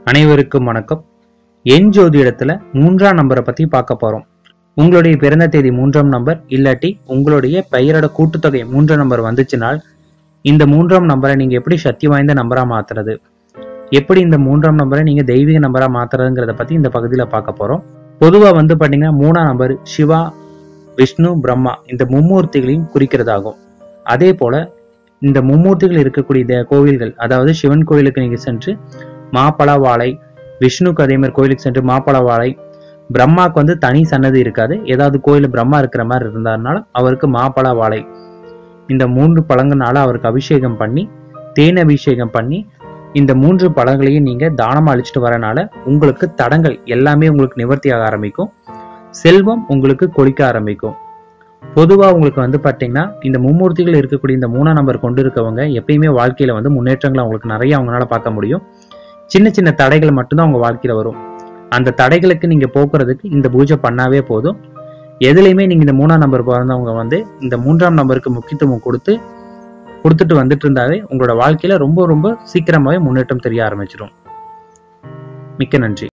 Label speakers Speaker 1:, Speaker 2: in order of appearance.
Speaker 1: அனைவருக்கும் வணக்கம் என் ஜோதிடத்துல மூன்றாம் நம்பரை பத்தி பார்க்க போறோம் உங்களுடைய பிறந்த தேதி மூன்றாம் நம்பர் இல்லாட்டி உங்களுடைய பெயரோட கூட்டுத்தொகை மூன்றாம் நம்பர் வந்துச்சுனால் இந்த மூன்றாம் நம்பரை நீங்க எப்படி சக்தி வாய்ந்த நம்பரா மாத்துறது எப்படி இந்த மூன்றாம் நம்பரை நீங்க தெய்வீக நம்பரா மாத்துறதுங்கிறத பத்தி இந்த பகுதியில பார்க்க போறோம் பொதுவா வந்து பாத்தீங்கன்னா மூணாம் நம்பர் சிவா விஷ்ணு பிரம்மா இந்த மும்மூர்த்திகளையும் குறிக்கிறதாகும் அதே போல இந்த மும்மூர்த்திகள் இருக்கக்கூடிய தே- கோவில்கள் அதாவது சிவன் கோயிலுக்கு நீங்க சென்று மாப்பழ வாழை விஷ்ணுக்கு அதே மாதிரி கோயிலுக்கு சென்று மாப்பழ வாழை பிரம்மாக்கு வந்து தனி சன்னதி இருக்காது ஏதாவது கோயில் பிரம்மா இருக்கிற மாதிரி இருந்தாருனால அவருக்கு மாப்பழ வாழை இந்த மூன்று பழங்களால அவருக்கு அபிஷேகம் பண்ணி தேன் அபிஷேகம் பண்ணி இந்த மூன்று பழங்களையும் நீங்க தானமா அழிச்சிட்டு வரனால உங்களுக்கு தடங்கள் எல்லாமே உங்களுக்கு நிவர்த்தியாக ஆரம்பிக்கும் செல்வம் உங்களுக்கு கொளிக்க ஆரம்பிக்கும் பொதுவா உங்களுக்கு வந்து பாத்தீங்கன்னா இந்த மும்மூர்த்திகள் இருக்கக்கூடிய இந்த மூணாம் நம்பர் கொண்டு இருக்கவங்க எப்பயுமே வாழ்க்கையில வந்து முன்னேற்றங்களை அவங்களுக்கு நிறைய அவங்களால பார்க்க முடியும் சின்ன சின்ன தடைகள் மட்டும்தான் அவங்க வாழ்க்கையில வரும் அந்த தடைகளுக்கு நீங்க போக்குறதுக்கு இந்த பூஜை பண்ணாவே போதும் எதுலையுமே நீங்க இந்த மூணாம் நம்பர் பிறந்தவங்க வந்து இந்த மூன்றாம் நம்பருக்கு முக்கியத்துவம் கொடுத்து கொடுத்துட்டு வந்துட்டு இருந்தாவே உங்களோட வாழ்க்கையில ரொம்ப ரொம்ப சீக்கிரமாவே முன்னேற்றம் தெரிய ஆரம்பிச்சிடும் மிக்க நன்றி